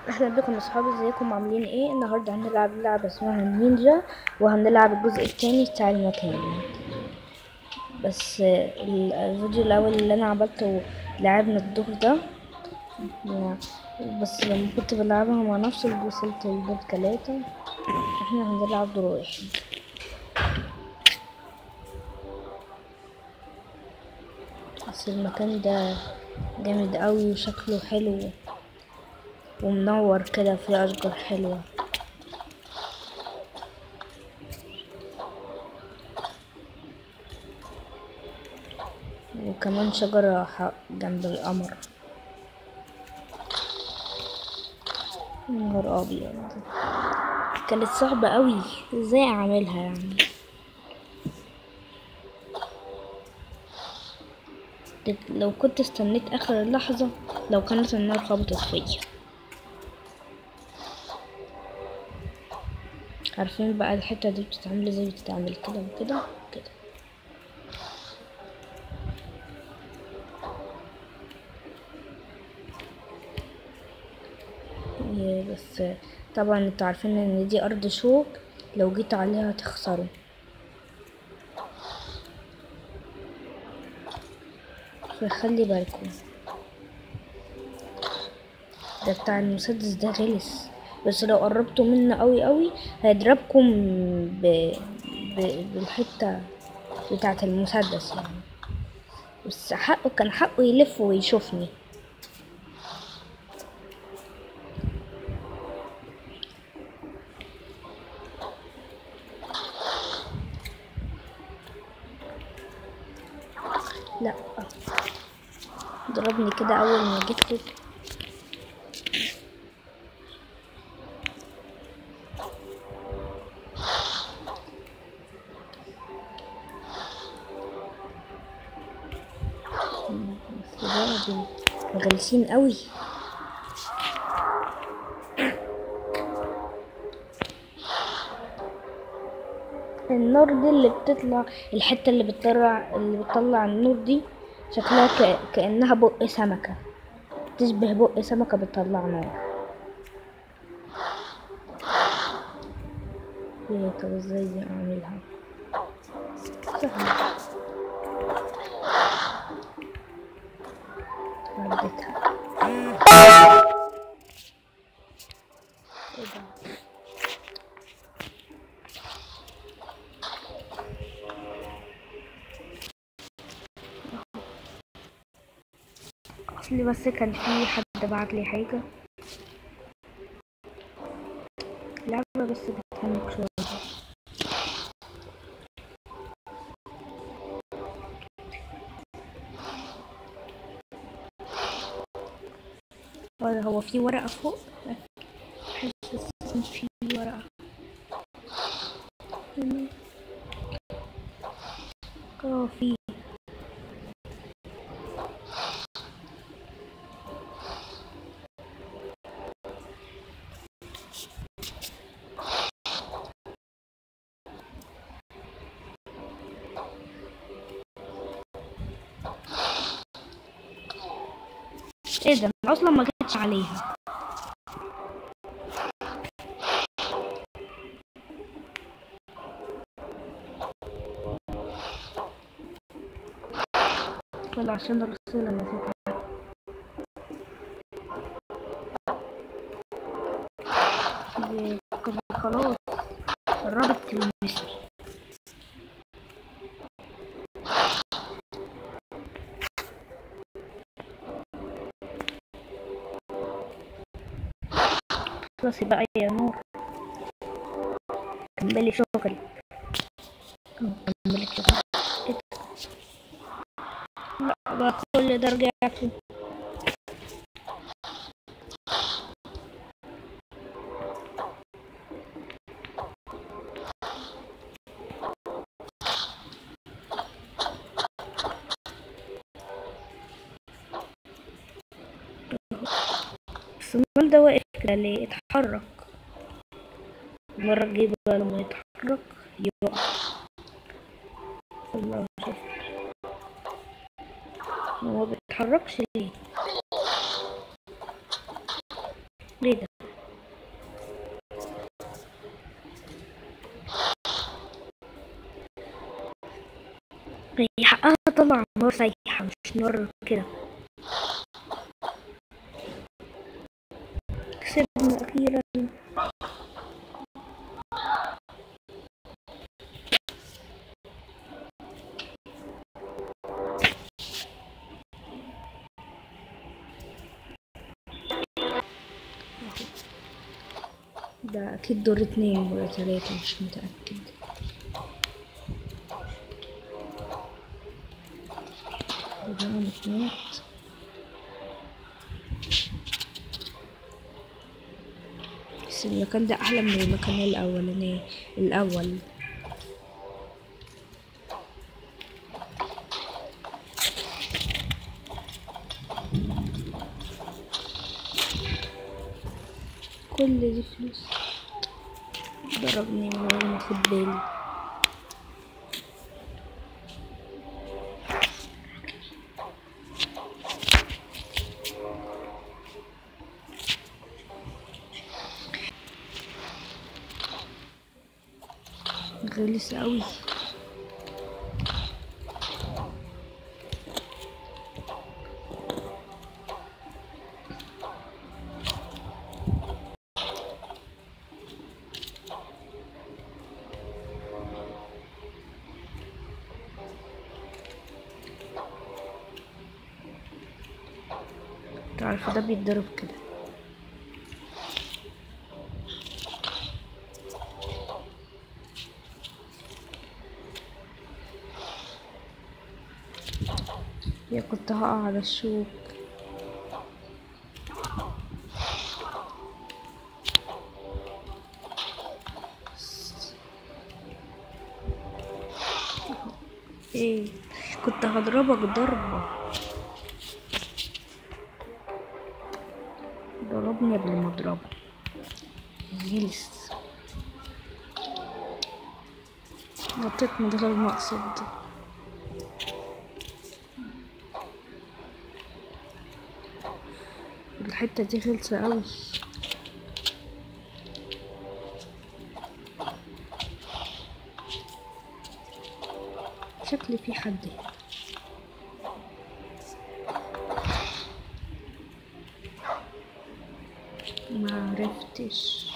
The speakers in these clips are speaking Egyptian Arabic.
اهلا بكم اصحابي ازيكم عاملين ايه النهارده هنلعب لعبه اسمها النينجا وهنلعب الجزء التاني بتاع المكان بس آه، ال- الفيديو الاول اللي انا عملته لعبنا الدور ده بس لما كنت بلعبها مع نفسي وصلت لدور تلاتة احنا هنلعب دور واحد بس المكان ده جامد قوي وشكله حلو ومنور كده فيه أشجار حلوة وكمان شجرة ح- جنب القمر يا نهار أبيض كانت صعبة قوي ازاي أعملها يعني لو كنت استنيت آخر اللحظة لو كانت النار خبطت فيا عارفين بقى الحتة دي بتتعمل ازاي بتتعمل كده وكده كده هي بس طبعا انتوا عارفين ان دي ارض شوك لو جيت عليها تخسروا فخلي بالكم ده بتاع المسدس ده غلس بس لو قربتوا منه قوي قوي هيضربكم ب... ب... بالحتة بتاعة المسدس يعني بس حقه كان حقه يلف ويشوفني لا ضربني كده اول ما جيت له بس بقى دول غلسين قوي النار دي اللي بتطلع الحتة اللي بتطلع اللي بتطلع النور دي شكلها ك... كأنها بق سمكة تشبه بق سمكة بتطلع نار ايه طب ازاي دي اعملها سهلة عدتها ايه ده اصلي بس كان في حد بعت لي حاجة لعبة بس بتهنك شوية ولا هو في ورقة فوق حاسس ان في ورقة هنا. اه في ايه ده انا اصلا ما جتش عليها ولا عشان الرسالة نسيتها دي كده خلاص قربت تلمسني خلاص بقى يا نور كملي شغلك أهو كملي شغلك إيه ده؟ لا بقى كل ده رجعت الصمام ده واقف كده ليه اتحرك مرة تجيب لما يتحرك يقع الله شوف هو ما بيتحركش ليه ليه ده مرة كده كسبنا أخيرا ده أكيد دور اتنين ولا تلاتة مش متأكد ده مات بس المكان ده أحلى من المكان الأولاني الأول كل دي فلوس ضربني من غير ما اخد بالي غلس قوي تعرف ده بيتضرب كده يا كنت هقع على الشوك ايه كنت هضربك ضربة ضربني قبل ما اضربه غلس نطيت من غير مقصد الحتة دي غلسة أوي شكلي في حد هنا. ما عرفتش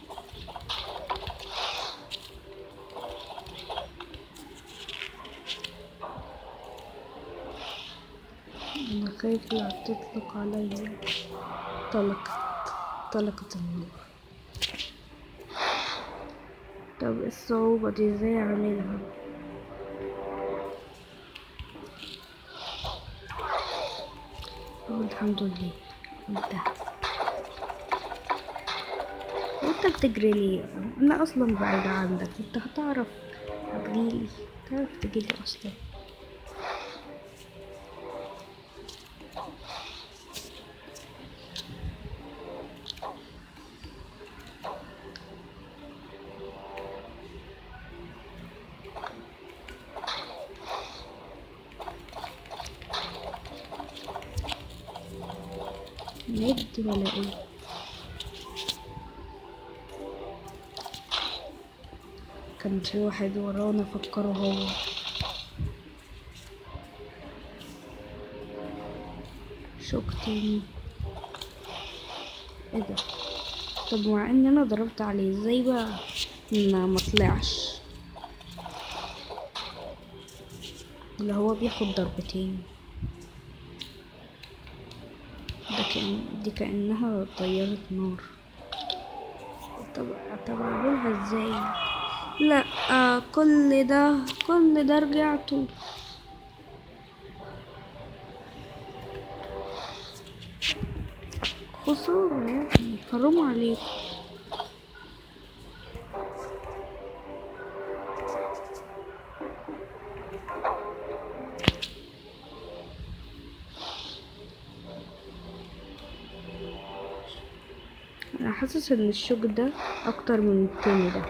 انا خايف لا تطلق عليا طلقت طلقت النار طب إيه الصعوبة دي ازاي اعملها أهو الحمد لله انتهى وانت بتجري ليه انا اصلا بعيدة عنك انت هتعرف هتجيلي تعرف تجيلي اصلا مد ولا ايه كان في واحد ورانا فكره هو شوك تاني ايه ده طب مع ان انا ضربت عليه ازاي بقى ما مطلعش اللي هو بياخد ضربتين ده كأن دي كأنها طيارة نار طب طب اعملها ازاي لا آه كل ده كل ده رجعته خسارة يا ابني حرام عليك انا حاسس ان الشوك ده اكتر من التاني ده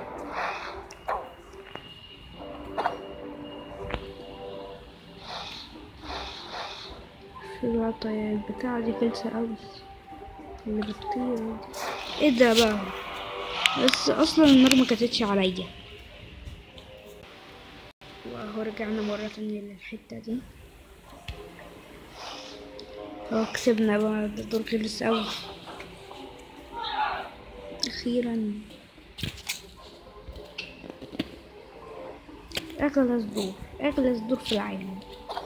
في بقى طيب البتاعة دي غلسة اوي اللي بتطير دي. ايه ده بقى بس اصلا النار ما كانتش عليا واهو رجعنا مرة تانية للحتة دي اه كسبنا بقى ده دور غلس اوي اخيرا اغلس دور اغلس دور في العالم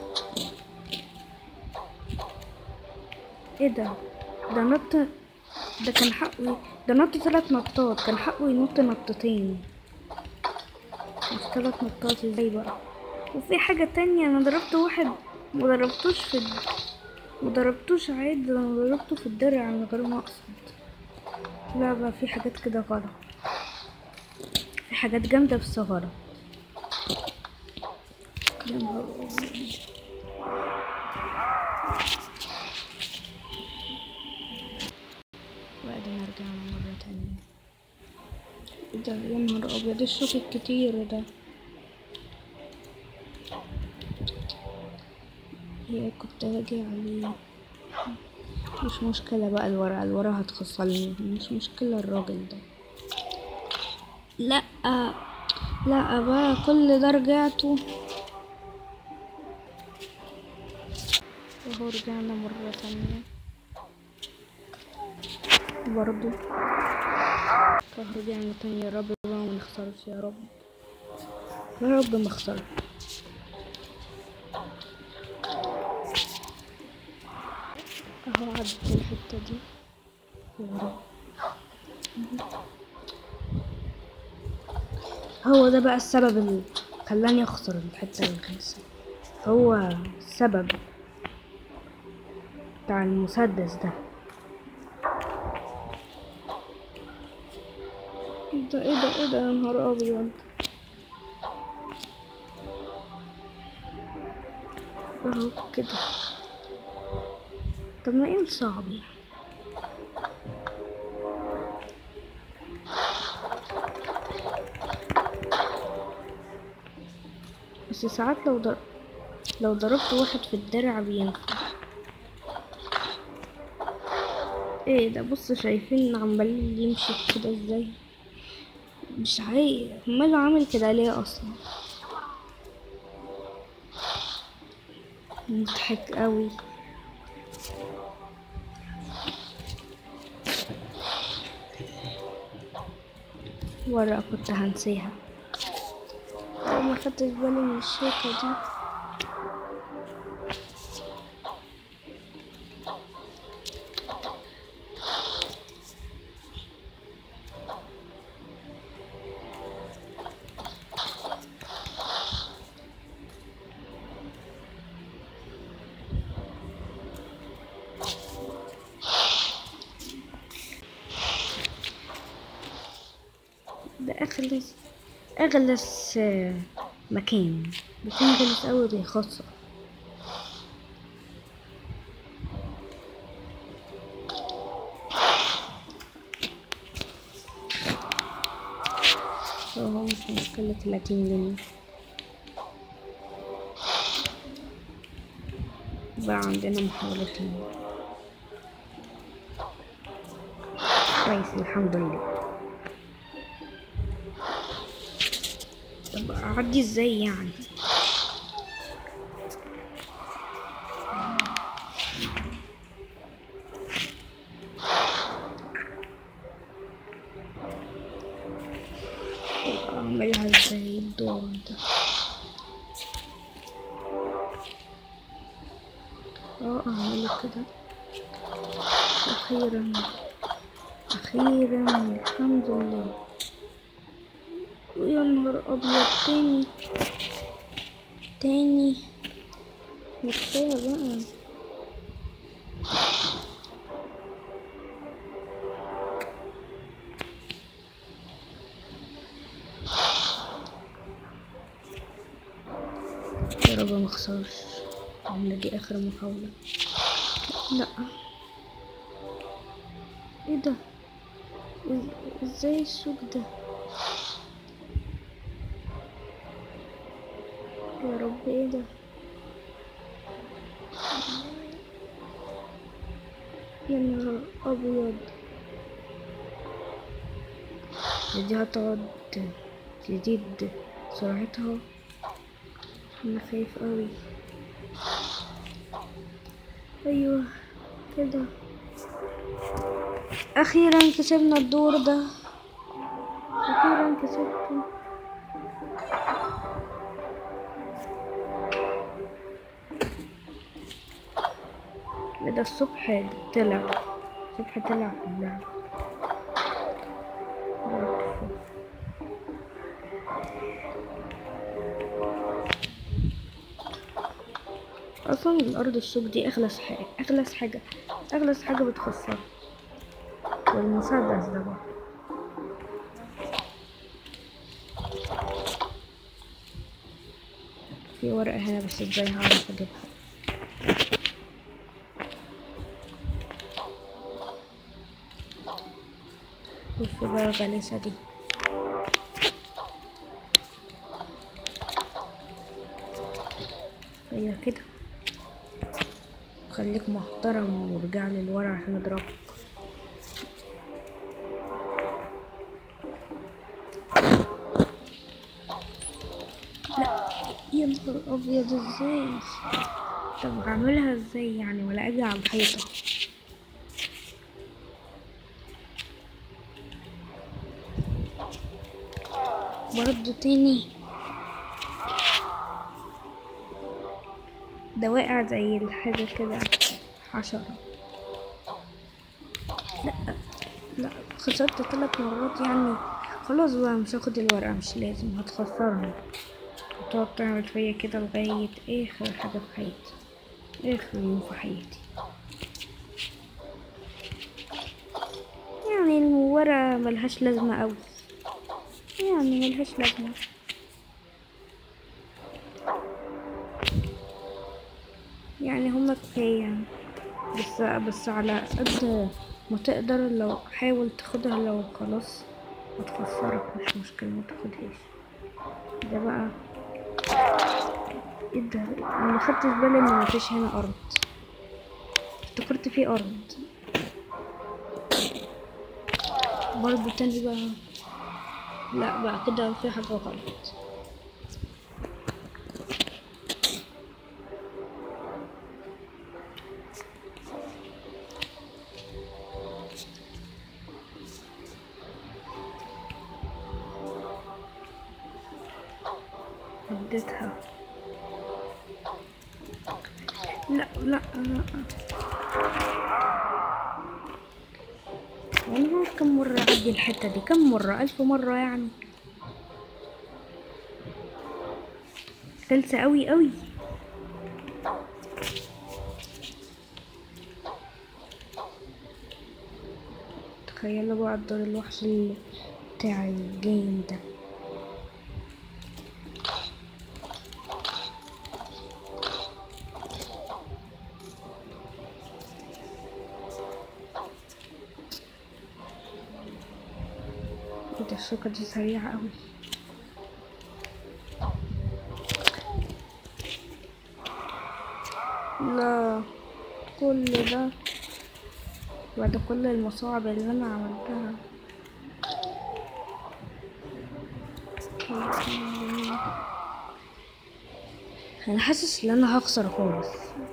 ايه ده ده نط ده كان حقه ده نط ثلاث نطات كان حقه ينط نطتين مش ثلاث نطات ازاي بقى وفي حاجة تانية انا ضربت واحد مضربتوش في الد... مضربتوش عادي ده انا ضربته في الدرع من غير ما اقصد لا بقى في حاجات كده غلط في حاجات جامدة بس غلط يا نهار أبيض. وبعدين رجعنا مرة تانية إيه ده يا نهار أبيض الصوت الكتير ده هي كنت هاجي عليه مش مشكلة بقى الورقة الورقة هتخصلني مش مشكلة الراجل ده لا لا بقى كل ده رجعته وهو رجعنا مرة تانية برضو طب رجعنا تاني يا رب بقى ما نخسرش يا رب يا رب ما اخسرش اهو عدت الحتة دي يا رب هو ده بقى السبب اللي خلاني اخسر الحتة الخامسة هو السبب بتاع المسدس ده ايه ده ايه ده ايه ده يا نهار ابيض اهو كده طب ما ايه الصعب يعني بس ساعات لو ضر... لو ضربت واحد في الدرع بينفع ايه ده بص شايفين عمال يمشي كده ازاي مش عارف امال عامل كده ليه اصلا مضحك قوي ورقة كنت هنسيها أو ما خدتش بالي من الشوكة دي ده أغلس أغلس آه، مكان بيكون غلس أوي بيخسر هو مش مشكلة تلاتين جنيه بقى عندنا محاولتين كويس الحمد لله طب أعدي ازاي يعني طب أعملها ازاي الدور ده اه أعمله كده أخيرا أخيرا الحمد لله ويا نهار أبيض تاني تاني كفاية بقى يا رب ما اخسرش عاملة دي آخر محاولة لا ايه ده إز- ازاي السوق ده يا رب ايه ده يا نهار ابيض دي هتقعد تزيد سرعتها انا خايف قوي ايوه كده اخيرا كسبنا الدور ده اخيرا كسبته ده الصبح طلع الصبح طلع في اللعبة اصلا الارض السوق دي اغلس حاجة اغلس حاجة اغلس حاجة بتخسر والمسدس ده بقى في ورقة هنا بس ازاي هعرف اجيبها بص بقى الغلاسة دي هي كده خليك محترم وارجع لي لورا عشان اضربك لا يا نهار ابيض ازاي طب هعملها ازاي يعني ولا اجي على الحيطه برضه تاني ده واقع زي الحاجة كده حشرة لا لا خسرت ثلاث مرات يعني خلاص بقى مش هاخد الورقة مش لازم هتخسرني وتقعد تعمل فيا كده لغاية آخر حاجة في حياتي آخر يوم في حياتي يعني الورقة ملهاش لازمة أوي يعني ملهاش لازمة يعني هما كفاية بس بس على قد ما تقدر لو حاول تاخدها لو خلاص هتخسرك مش مشكلة ما تاخدهاش ده بقى ايه ده انا مخدتش بالي ان مفيش هنا ارض افتكرت في ارض برضه تاني بقى لا بقى كده في حاجة غلط اديتها لا لا لا وانا عارف كم مرة اعدي الحتة دي كم مرة الف مرة يعني سلسة قوي قوي تخيلوا بقى الدور الوحش اللي بتاع الجيم ده ايه ده الشوكة دي سريعة قوي لا كل ده بعد كل المصاعب اللي انا عملتها انا حاسس ان انا هخسر خالص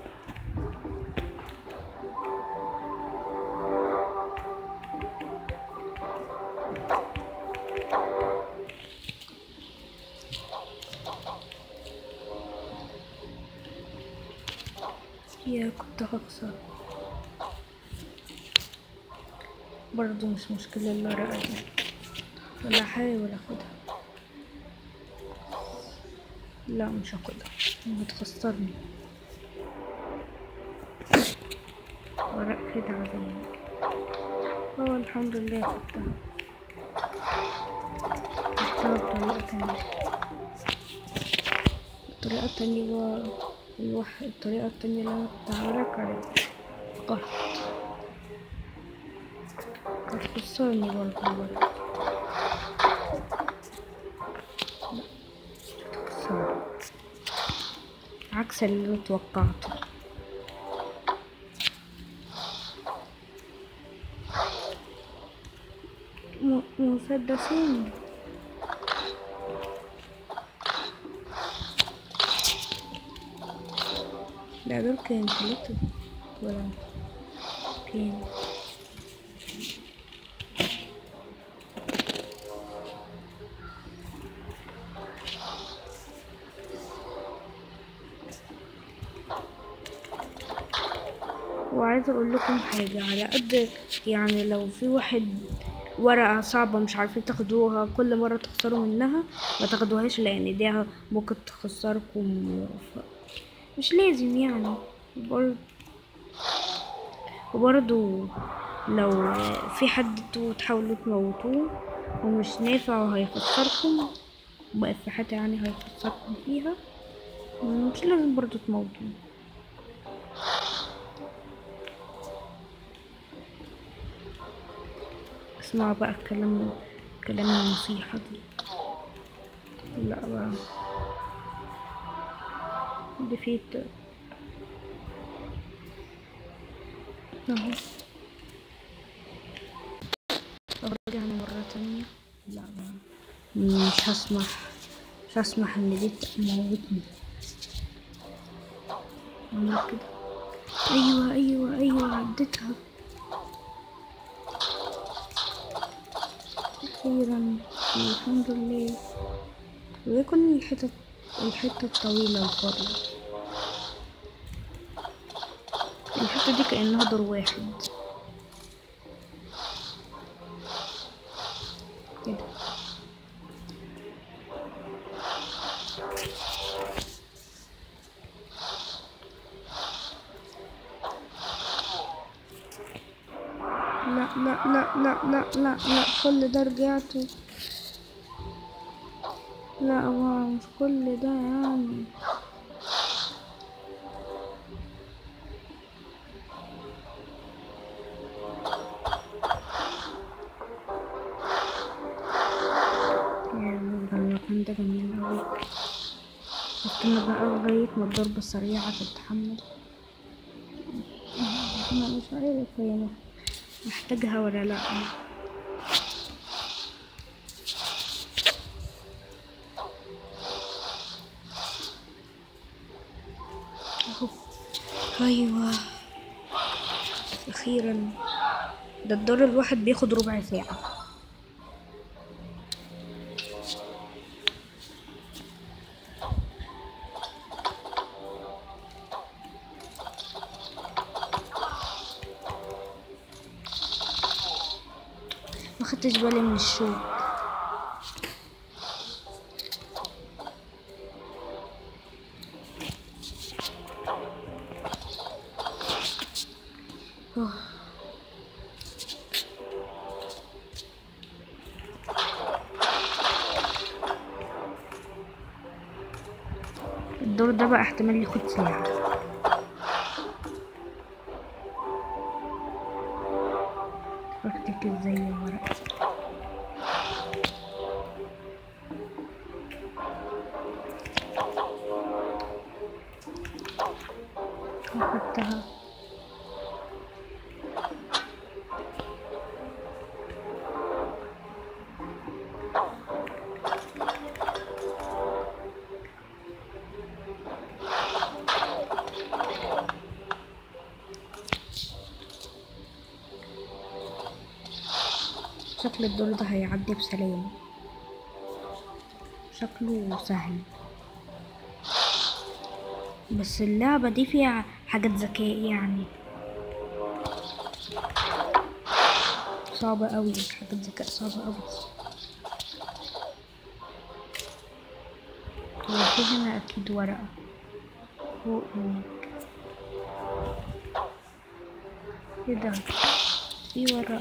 يا كنت هخسر برضو مش مشكلة الورقة دي ولا احاول اخدها لا مش هاخدها بتخسرني ورق خدعة زي اه الحمد لله خدتها خدتها بطريقة تانية الطريقة التانية بقى الوح... الطريقة التانية اللي أنا كنت هعملها كانت قهط هتخسرني برضه الورق لا هتخسرني عكس اللي توقعته م- مسدسين لا دول كانوا ثلاثة ولا فين وعايزة اقول لكم حاجة على قد يعني لو في واحد ورقة صعبة مش عارفين تاخدوها كل مرة تخسروا منها ما تاخدوهاش لان دي ممكن تخسركم ف... مش لازم يعني برضه وبرضه لو في حد انتوا تحاولوا تموتوه ومش نافع وهيخسركم بقت في حاجة يعني هيخسركم فيها مش لازم برضه تموتوه اسمعوا بقى الكلام كلام النصيحة دي لا بقى دفيت اهو طب رجعنا مرة تانية لا بقى مش هسمح مش هسمح ان دي تموتني عمل كده ايوه ايوه ايوه عديتها أخيرا الحمد لله ويكون الحتة الحتة الطويلة الفاضية الحتة دي كأنها دور واحد كده لا لا لا لا لا لا لا كل ده رجعته لا هو مش كل ده يعني يعني ده المكان ده جميل أوي استنى بقى لغاية ما الضربة السريعة تتحمل أنا مش عارف هي محتاجها ولا لأ أهو أيوة أخيرا ده الدور الواحد بياخد ربع ساعة ما خدتش بالي من الشوك أوه. الدور ده بقى احتمال ياخد ساعة افتكر زي الورق اخدتها شكل الدور ده هيعدي بسلام شكله سهل بس اللعبة دي فيها حاجات ذكاء يعني صعبة أوي حاجات ذكاء صعبة أوي وفي هنا أكيد ورقة فوق هناك ايه ده في ورقة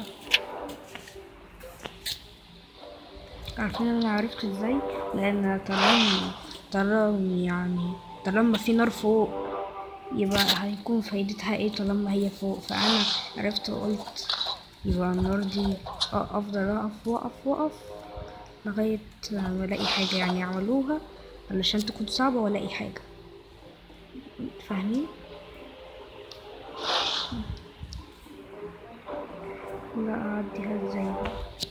عارفين انا عرفت ازاي لان طالما طالما يعني طالما في نار فوق يبقى هيكون فايدتها ايه طالما هي فوق فانا عرفت وقلت يبقى النار دي آه، افضل اقف واقف واقف لغاية ما الاقي حاجة يعني عملوها علشان تكون صعبة والاقي حاجة فاهمين لا اعديها ازاي بقى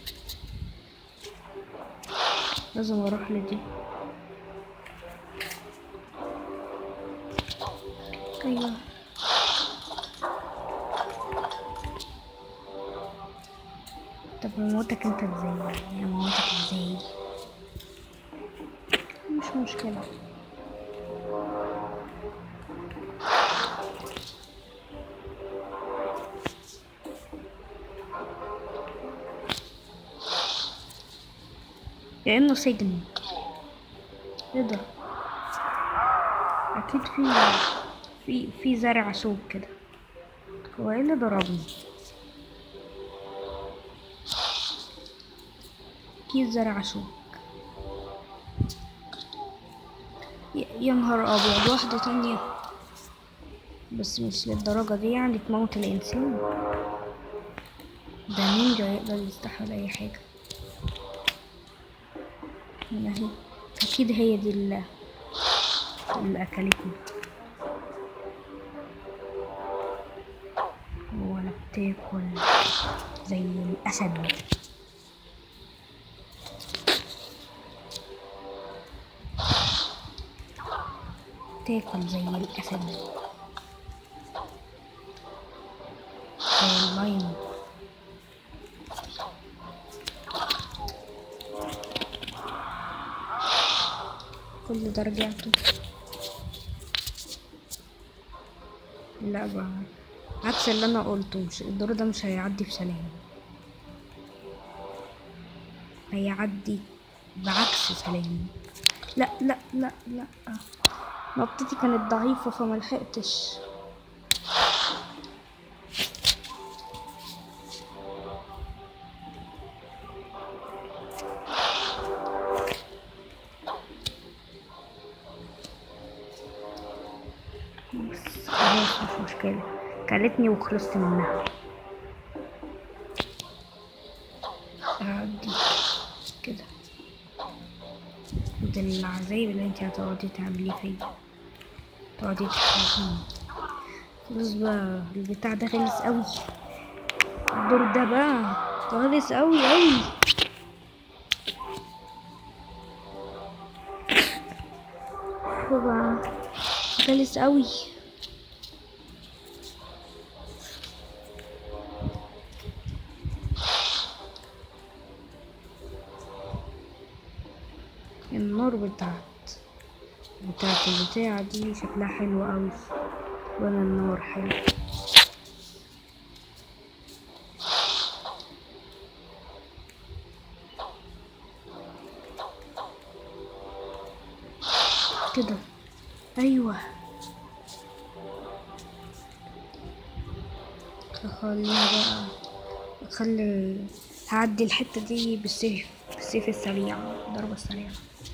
لازم اروح لدي ايوه طب اموتك انت ازاي يعني اموتك ازاي مش مشكلة كأنه سجن ايه ده اكيد في في في زرع سوق كده هو ايه اللي ضربني اكيد زرع سوق يا يا نهار ابيض واحدة تانية بس مش للدرجة دي يعني تموت الانسان ده نينجا يقدر يستحمل اي حاجة هنا هي اكيد هي دي اللي, اللي اكلتني ولا بتاكل زي الاسد تاكل زي الاسد زي اللاين كل ده رجعته لا بقى عكس اللي انا قلته مش الدور ده مش هيعدي في سلام هيعدي بعكس سلام لا لا لا لا نبضتي كانت ضعيفة فما لحقتش بس خلاص مش مشكلة كلتني وخلصت منها أعدي كده ده العذاب اللي انت هتقعدي تعمليه فيا تقعدي تحرقيني خلاص بقى البتاع ده غلس قوي الدور ده بقى ده غلس قوي قوي هو بقى غلس قوي النار بتاعت بتاعت البتاعة دي شكلها حلو قوي لون النار حلو كده ايوه خلينا بقى خلي هعدي الحتة دي بالسيف بالسيف السريع الضربة السريعة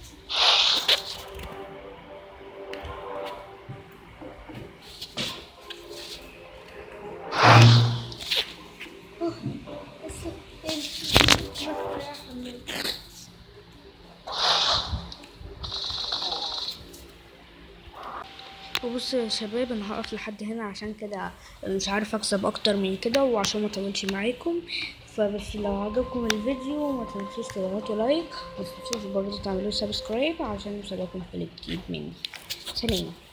وبص يا شباب انا هقف لحد هنا عشان كده مش عارفه اكسب اكتر من كده وعشان ما اطولش معاكم فبس لو عجبكم الفيديو ما تنسوش تضغطوا لايك ما تنسوش برضه تعملوا سبسكرايب عشان يوصلكم كل جديد مني سلام